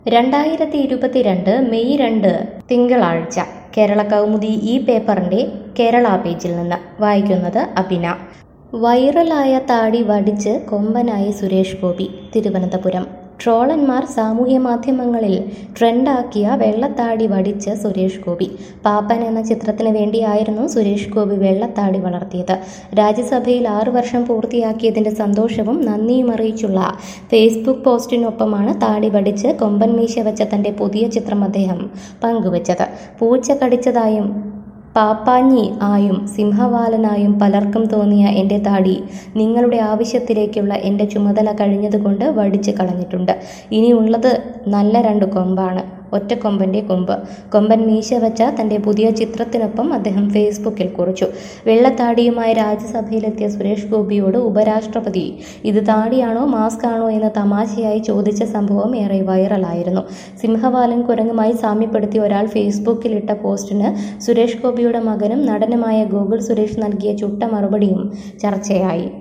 രണ്ടായിരത്തി ഇരുപത്തിരണ്ട് മെയ് രണ്ട് തിങ്കളാഴ്ച കേരള കൗമുദി ഈ പേപ്പറിന്റെ കേരള പേജിൽ നിന്ന് വായിക്കുന്നത് അഭിന വൈറലായ താടി വടിച്ച് കൊമ്പനായി സുരേഷ് ഗോപി തിരുവനന്തപുരം ട്രോളന്മാർ സാമൂഹ്യ മാധ്യമങ്ങളിൽ ട്രെൻഡാക്കിയ വെള്ളത്താടി വടിച്ച് സുരേഷ് ഗോപി പാപ്പൻ എന്ന ചിത്രത്തിന് വേണ്ടിയായിരുന്നു സുരേഷ് ഗോപി വെള്ളത്താടി വളർത്തിയത് രാജ്യസഭയിൽ ആറു വർഷം പൂർത്തിയാക്കിയതിന്റെ സന്തോഷവും നന്ദിയും അറിയിച്ചുള്ള ഫേസ്ബുക്ക് പോസ്റ്റിനൊപ്പമാണ് താടി വടിച്ച് കൊമ്പൻ മീശ വെച്ച തന്റെ പുതിയ ചിത്രം അദ്ദേഹം പങ്കുവച്ചത് പൂച്ച കടിച്ചതായും പാപ്പാഞ്ഞി ആയും സിംഹവാലനായും പലർക്കും തോന്നിയ എൻ്റെ താടി നിങ്ങളുടെ ആവശ്യത്തിലേക്കുള്ള എൻ്റെ ചുമതല കഴിഞ്ഞതുകൊണ്ട് വടിച്ച് കളഞ്ഞിട്ടുണ്ട് ഇനിയുള്ളത് നല്ല രണ്ട് കൊമ്പാണ് ഒറ്റക്കൊമ്പൻ്റെ കൊമ്പ് കൊമ്പൻ മീശ വെച്ച തൻ്റെ പുതിയ ചിത്രത്തിനൊപ്പം അദ്ദേഹം ഫേസ്ബുക്കിൽ കുറിച്ചു വെള്ളത്താടിയുമായി രാജ്യസഭയിലെത്തിയ സുരേഷ് ഗോപിയോട് ഉപരാഷ്ട്രപതി ഇത് താടിയാണോ മാസ്ക് ആണോ എന്ന് തമാശയായി ചോദിച്ച സംഭവം ഏറെ വൈറലായിരുന്നു സിംഹവാലൻ കുരങ്ങുമായി സാമ്യപ്പെടുത്തിയ ഒരാൾ ഫേസ്ബുക്കിൽ ഇട്ട പോസ്റ്റിന് സുരേഷ് ഗോപിയുടെ മകനും നടനുമായ ഗോകുൽ സുരേഷ് നൽകിയ ചുട്ട മറുപടിയും ചർച്ചയായി